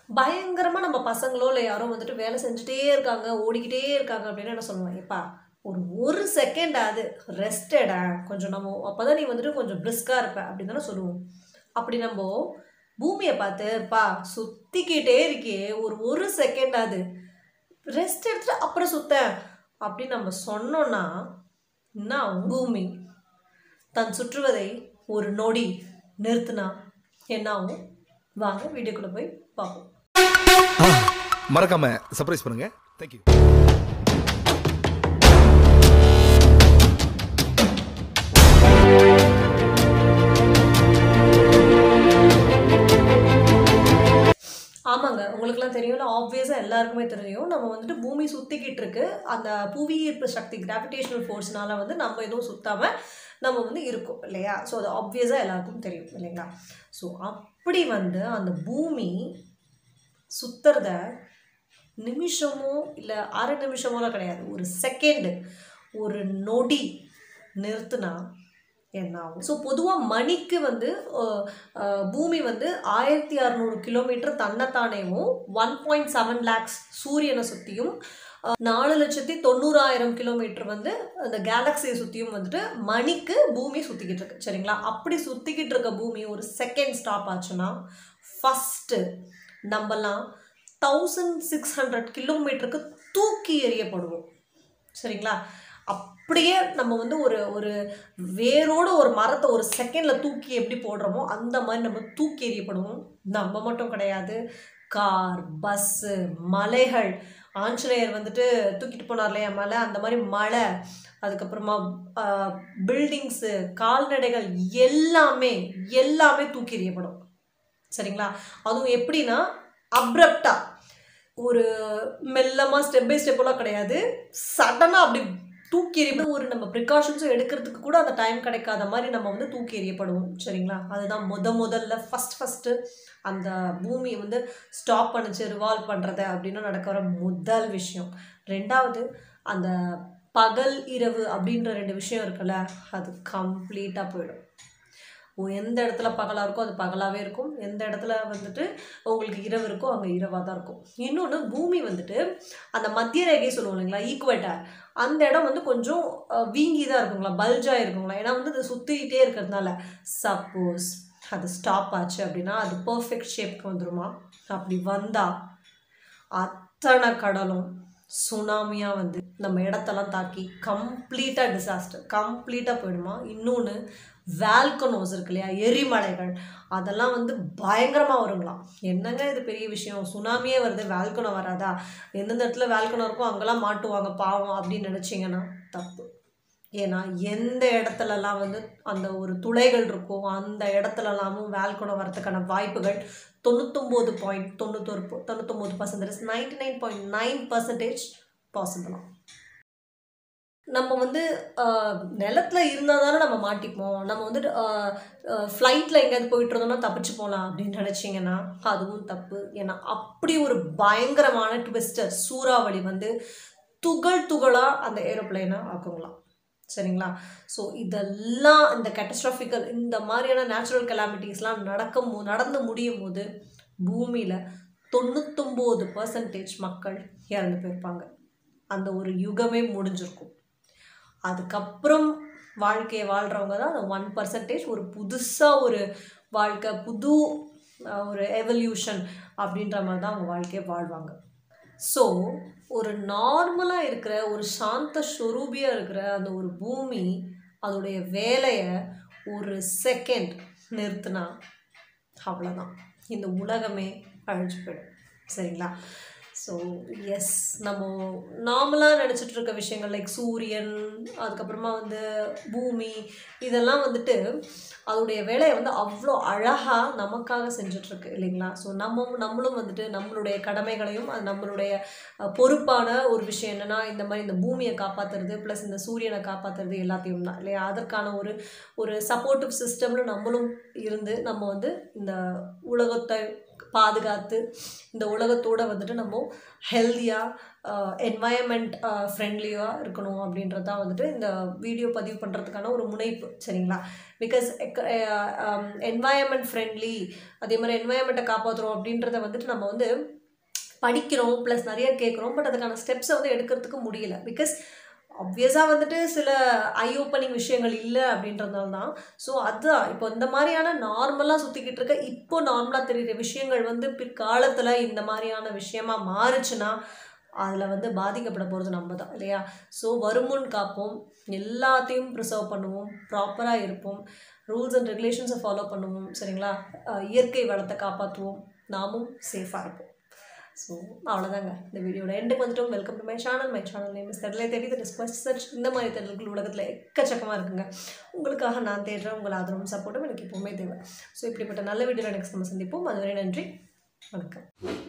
பயங்கரமாக நம்ம பசங்களோ இல்லை யாரோ வந்துட்டு வேலை செஞ்சுட்டே இருக்காங்க ஓடிக்கிட்டே இருக்காங்க அப்படின்னு என்ன சொல்லுவாங்க எப்பா ஒரு ஒரு செகண்ட் ஆகுது ரெஸ்டடா கொஞ்சம் நம்ம அப்போ தான் நீ வந்துட்டு கொஞ்சம் பிரிஸ்காக இருப்ப அப்படின்னு தானே சொல்லுவோம் அப்படி நம்ம பூமியை பார்த்து பா சுற்றிக்கிட்டே இருக்கே ஒரு ஒரு செகண்ட் ஆகுது ரெஸ்ட் எடுத்துட்டு அப்புறம் சுத்த அப்படின்னு நம்ம சொன்னோன்னா என்ன ஆகும்? பூமி தன் சுற்றுவதை ஒரு நொடி நிறுத்தினா என்ன ஆகும் வாங்க வீடியோக்குள்ளே போய் பார்ப்போம் மறக்காம சர்ப்ரைஸ் பண்ணுங்க தேங்க்யூ ஆமாங்க உங்களுக்குலாம் தெரியும்ல ஆப்வியஸாக எல்லாருக்குமே தெரியும் நம்ம வந்துட்டு பூமி சுற்றிக்கிட்டு இருக்கு அந்த புவி ஈர்ப்பு சக்தி கிராவிடேஷனல் ஃபோர்ஸ்னால வந்து நம்ம எதுவும் சுத்தாம நம்ம வந்து இருக்கோம் இல்லையா ஸோ அது ஆப்வியஸாக எல்லாருக்கும் தெரியும் இல்லைங்களா ஸோ அப்படி வந்து அந்த பூமி சுத்துறத நிமிஷமோ இல்லை அரை நிமிஷமோலாம் கிடையாது ஒரு செகண்டு ஒரு நொடி நிறுத்துனா என்ன ஆகும் ஸோ பொதுவாக மணிக்கு வந்து அஹ், அஹ், பூமி வந்து ஆயிரத்தி அறநூறு கிலோமீட்டர் தன்னைத்தானேவும் ஒன் பாயிண்ட் செவன் லேக்ஸ் சூரியனை சுற்றியும் நாலு லட்சத்தி தொண்ணூறாயிரம் கிலோமீட்டர் வந்து அந்த கேலக்சியை சுற்றியும் வந்துட்டு மணிக்கு பூமி சுற்றிக்கிட்டு இருக்கு சரிங்களா அப்படி சுற்றிக்கிட்டு இருக்க பூமி ஒரு செகண்ட் ஸ்டாப் ஆச்சுன்னா ஃபஸ்ட்டு நம்மலாம் தௌசண்ட் சிக்ஸ் ஹண்ட்ரட் கிலோமீட்டருக்கு தூக்கி எறியப்படுவோம் சரிங்களா அப்படியே நம்ம வந்து ஒரு ஒரு வேரோட ஒரு மரத்தை ஒரு செகண்டில் தூக்கி எப்படி போடுறோமோ அந்த மாதிரி நம்ம தூக்கி எறியப்படுவோம் நம்ம மட்டும் கிடையாது கார் பஸ்ஸு மலைகள் ஆஞ்சநேயர் வந்துட்டு தூக்கிட்டு போனார் இல்லையா மலை அந்த மாதிரி மலை அதுக்கப்புறமா பில்டிங்ஸு கால்நடைகள் எல்லாமே எல்லாமே தூக்கி எறியப்படும் சரிங்களா அதுவும் எப்படின்னா அப்ரப்டா ஒரு மெல்லமாக ஸ்டெப் பை ஸ்டெப்பெல்லாம் கிடையாது சடனாக அப்படி தூக்கி எறியும் ஒரு நம்ம ப்ரிகாஷன்ஸும் எடுக்கிறதுக்கு கூட அந்த டைம் கிடைக்காத மாதிரி நம்ம வந்து தூக்கி எறியப்படுவோம் சரிங்களா அதுதான் முத முதல்ல ஃபஸ்ட் ஃபஸ்ட்டு அந்த பூமியை வந்து ஸ்டாப் பண்ணிச்சு ரிவால்வ் பண்ணுறது அப்படின்னு நடக்கிற முதல் விஷயம் ரெண்டாவது அந்த பகல் இரவு அப்படின்ற ரெண்டு விஷயம் இருக்குல்ல அது கம்ப்ளீட்டாக போயிடும் ஓ, எந்த இடத்துல பகலாக இருக்கோ அது பகலாகவே இருக்கும் எந்த இடத்துல வந்துட்டு உங்களுக்கு இரவு இருக்கோ அங்கே இரவாக தான் இருக்கும் இன்னொன்று பூமி வந்துட்டு அந்த மத்திய ரேகை சொல்லுவோம் இல்லைங்களா ஈக்குவேட்டர் அந்த இடம் வந்து கொஞ்சம் அஹ், வீங்கி தான் இருக்குங்களா பல்ஜாக இருக்குங்களா ஏன்னா வந்து அது சுற்றிக்கிட்டே இருக்கிறதுனால சப்போஸ் அது ஸ்டாப் ஆச்சு அப்படின்னா அது பர்ஃபெக்ட் ஷேப்க்கு வந்துருமா அப்படி வந்தால் அத்தனை கடலும் சுனாமியாக வந்து நம்ம இடத்தெல்லாம் தாக்கி கம்ப்ளீட்டாக டிசாஸ்டர் கம்ப்ளீட்டாக போயிடுமா இன்னொன்று வேல்கனோஸ் இருக்கு இல்லையா எரிமலைகள் அதெல்லாம் வந்து பயங்கரமாக வருங்களாம் என்னங்க இது பெரிய விஷயம் சுனாமியே வருது வேல்கனோ வராதா எந்தெந்த இடத்துல வேல்கனோ இருக்கோ அங்கெல்லாம் மாட்டுவாங்க பாவம் அப்படின்னு நினச்சிங்கன்னா தப்பு ஏன்னா எந்த இடத்துலலாம் வந்து அந்த ஒரு துளைகள் இருக்கோ அந்த இடத்துலலாமும் வேல்கனோ வரதுக்கான வாய்ப்புகள் தொண்ணூத்தொம்பது பாயிண்ட் தொண்ணூத்தொரு தொண்ணூத்தொம்பது percentage ninety nine point nine percentage பாசிபிளாம் நம்ம வந்து ஆஹ், நிலத்துல இருந்தால் தானே நம்ம மாட்டிப்போம் நம்ம வந்துட்டு ஃப்ளைட்டில் எங்கேயாவது போயிட்டு இருந்தோம்னா தப்பிச்சு போகலாம் அப்படின்னு நினச்சிங்கன்னா அதுவும் தப்பு ஏன்னா அப்படி ஒரு பயங்கரமான ட்விஸ்டர் சூறாவளி வந்து துகள் துகளாக அந்த ஏரோப்ளைனை ஆக்குங்களாம் சரிங்களா ஸோ இதெல்லாம் இந்த கேட்டஸ்ட்ராஃபிக்கல் இந்த மாதிரியான நேச்சுரல் கெலாமிட்டிஸ்லாம் நடக்கும் போ- நடந்து முடியும் போது பூமியில் தொண்ணூத்தொம்பது பர்சன்டேஜ் மக்கள் இறந்து போயிருப்பாங்க அந்த ஒரு யுகமே முடிஞ்சிருக்கும் அதுக்கப்புறம் வாழ்க்கையை வாழ்கிறவங்க தான் அந்த ஒன் பர்சன்டேஜ் ஒரு புதுசாக ஒரு வாழ்க்கை புது அஹ், ஒரு எவல்யூஷன் அப்படின்ற மாதிரி தான் அவங்க வாழ்க்கையை வாழ்வாங்க ஸோ ஒரு நார்மலாக இருக்கிற ஒரு சாந்த ஸ்வரூபியாக இருக்கிற அந்த ஒரு பூமி அதோடைய வேலையை ஒரு செகண்ட் நிறுத்தினா அவ்வளோதான் இந்த உலகமே அழிஞ்சு போயிடும் சரிங்களா ஸோ எஸ் நம்ம நார்மலாக நினச்சிட்டு இருக்க விஷயங்கள் லைக் சூரியன் அதுக்கப்புறமா வந்து பூமி இதெல்லாம் வந்துட்டு அதோடைய வேலையை வந்து அவ்வளோ அழகாக நமக்காக செஞ்சிட்ருக்கு இல்லைங்களா ஸோ நம்ம நம்மளும் வந்துட்டு நம்மளுடைய கடமைகளையும் அது நம்மளுடைய அஹ், பொறுப்பான ஒரு விஷயம் என்னென்னா இந்த மாதிரி இந்த பூமியை காப்பாற்றுறது ப்ளஸ் இந்த சூரியனை காப்பாற்றுறது எல்லாத்தையும் தான் இல்லையா அதற்கான ஒரு ஒரு சப்போர்ட்டிவ் சிஸ்டம்னு நம்மளும் இருந்து நம்ம வந்து இந்த உலகத்தை பாதுகாத்து இந்த உலகத்தோட வந்துட்டு நம்ம ஹெல்த்தியாக என்வாயன்மெண்ட் ஃப்ரெண்ட்லியாக இருக்கணும் அப்படின்றது தான் வந்துட்டு இந்த வீடியோ பதிவு பண்ணுறதுக்கான ஒரு முனைப்பு சரிங்களா பிகாஸ் என்வாயன்மெண்ட் ஃப்ரெண்ட்லி அதே மாதிரி என்வாயன்மெண்ட்டை காப்பாற்றுறோம் அப்படின்றத வந்துட்டு நம்ம வந்து படிக்கிறோம் ப்ளஸ் நிறைய கேட்குறோம் பட் அதுக்கான ஸ்டெப்ஸை வந்து எடுக்கிறதுக்கு முடியல பிகாஸ் ஆப்வியஸாக வந்துட்டு சில ஐ ஓப்பனிங் விஷயங்கள் இல்லை அப்படின்றதுனால தான் ஸோ அதுதான் இப்போ இந்த மாதிரியான நார்மலாக சுற்றிக்கிட்டு இருக்க இப்போ நார்மலாக தெரியுற விஷயங்கள் வந்து பிற்காலத்தில் இந்த மாதிரியான விஷயமா மாறுச்சுன்னா அதில் வந்து பாதிக்கப்பட போகிறது நம்ம தான் இல்லையா ஸோ வருமுன் காப்போம் எல்லாத்தையும் ப்ரிசர்வ் பண்ணுவோம் ப்ராப்பராக இருப்போம் ரூல்ஸ் அண்ட் ரெகுலேஷன்ஸை ஃபாலோ பண்ணுவோம் சரிங்களா அஹ் இயற்கை வளத்தை காப்பாற்றுவோம் நாமும் சேஃபாக இருப்போம் ஸோ அவ்வளோதாங்க இந்த வீடியோட எண்டுக்கு வந்துட்டோம் welcome to my channel my channel name is தெரியல தேடி த டிஸ்கஸ் சர்ச் இந்த மாதிரி தேடல்கள் உலகத்தில் எக்கச்சக்கமாக இருக்குங்க உங்களுக்காக நான் தேடுறேன் உங்கள் ஆதரவும் சப்போர்ட்டும் எனக்கு எப்போவுமே தேவை ஸோ இப்படிப்பட்ட நல்ல வீடியோவில் நெக்ஸ்ட் நம்ம சந்திப்போம் அதுவரை நன்றி வணக்கம்